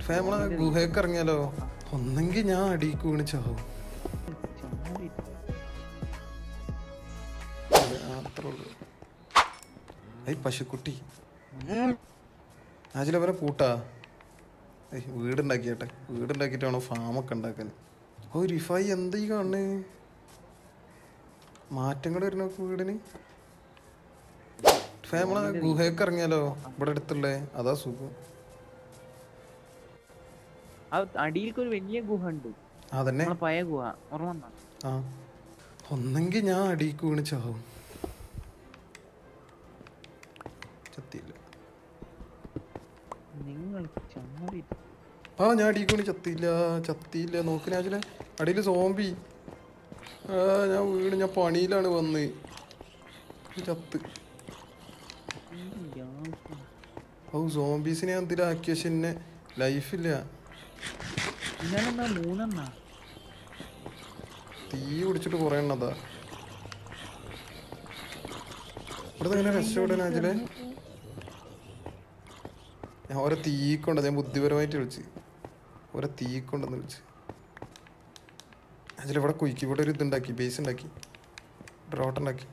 ഫേമള ഗുഹയൊക്കെ ഇറങ്ങിയാലോ ഒന്നെങ്കിൽ ഞാൻ അടിക്ക് വീണ് ചാവും അതെ, അത്രേ ഉള്ളൂ ഐ പശുക്കുട്ടി ആജിലവരെ പൂട്ടാ ഏയ് വീടുണ്ടാക്കിയട്ടെ വീടുണ്ടാക്കിയിട്ട് വേണം ഫാമൊക്കെ ഉണ്ടാക്കാൻ ഓ റിഫായി എന്താ ഈ കാണുന്നേ മാറ്റങ്ങൾ വരുന്ന വീടിന് ഫേമള ഗുഹയൊക്കെ ഇറങ്ങിയാലോ ഇവിടെ അടുത്തുള്ളേ അതാ സുഖം ആ അടിയിലേക്ക് ഒരു വലിയ ഗുഹ ഉണ്ട് അതന്നെ നമ്മളെ പഴയ ഗുഹ ഓർമ്മ ആ ഒന്നെങ്കിൽ ഞാൻ അടിക്ക് വീണ് ചാവും ചത്തിയില്ല നിങ്ങൾ ചമ്മതി ആ ഞാൻ അടിക്ക് വീണ് ചത്തിയില്ല ചത്തിയില്ല നോക്ക് ഞാച്ചിലെ അടിയിൽ സോംബി ആ ഞാൻ വീണ് ഞാൻ പണിയിലാണ് വന്ന് ചത്ത് ഓ സോംബീസിനെ ഞാൻ എന്തിലാക്കിയ പക്ഷെ എന്നെ ലൈഫില്ല ഞാനെന്നാ മൂന്നെണ്ണ തീ പിടിച്ചിട്ട് കുറേ എണ്ണതാ ഇവിടുന്ന് എങ്ങനെ രക്ഷപ്പെടാൻ ആജിലെ ഞാൻ ഓരോ തീ കൊണ്ട് ഞാൻ ബുദ്ധിപരമായിട്ട് വിളിച്ച് ഓരോ തീ കൊണ്ടെന്ന് വിളിച്ച് ആജിലെ ഇവിടെ കുയിക്ക് ഇവിടെ ഒരു ഇതുണ്ടാക്കി ബേസ് ഉണ്ടാക്കി ഡ്രോട്ട് ഉണ്ടാക്കി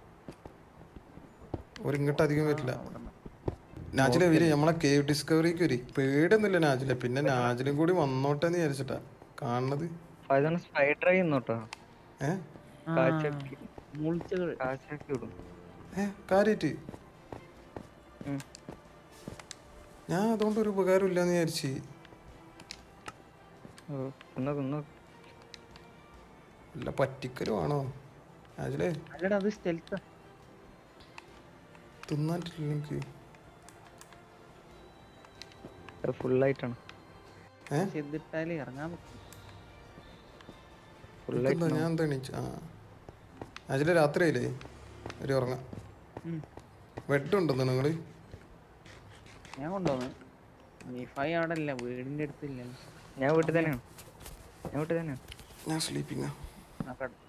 ഒരിങ്ങോട്ട് അധികം വരില്ല നാജിലെ വരി നമ്മളെ കേവ് ഡിസ്കവറിക്ക് വരി പേടിയൊന്നുമില്ല നാജിലെ പിന്നെ നാജിലും കൂടി വന്നോട്ടെ എന്ന് വിചാരിച്ചിട്ടാ കാണുന്നത് അതാണ് സ്പൈഡർ ചെയ്യുന്നോട്ടോ ഏ കാച്ചാക്കി മുളിച്ചകൾ കാച്ചാക്കി വിടും ഏ കാര്യായിട്ട് ഉം. ഞാൻ അതുകൊണ്ട് ഒരു ഉപകാരം ഇല്ലാന്ന് വിചാരിച്ച് ഓ തിന്നോ തിന്നോ അല്ല പറ്റിക്കരുവാണോ അതിലേ അല്ലടാ അത് സ്റ്റെൽത്ത തിന്നാട്ടില്ല എനിക്ക് അത് ഫുള്ളായിട്ടാണ് ഏ ചെന്നിട്ടാലേ ഇറങ്ങാൻ പറ്റും ഫുള്ളായിട്ട് എന്താ ഞാൻ എന്താ എണീച്ച് ആ അതിലെ രാത്രിയായില്ലേ ഒരു ഉറങ്ങാം ഉം. വെട്ടുണ്ടോ നിങ്ങള് ഞാൻ കൊണ്ടുവന്നു വൈഫൈ അവിടെ അല്ല വീടിന്റെ അടുത്തില്ല ഞാൻ വീട്ടിൽ തന്നെയാണ് ഞാൻ വീട്ടിൽ തന്നെയാണ് ഞാൻ സ്ലീപ്പിങ്ങാ ആ കട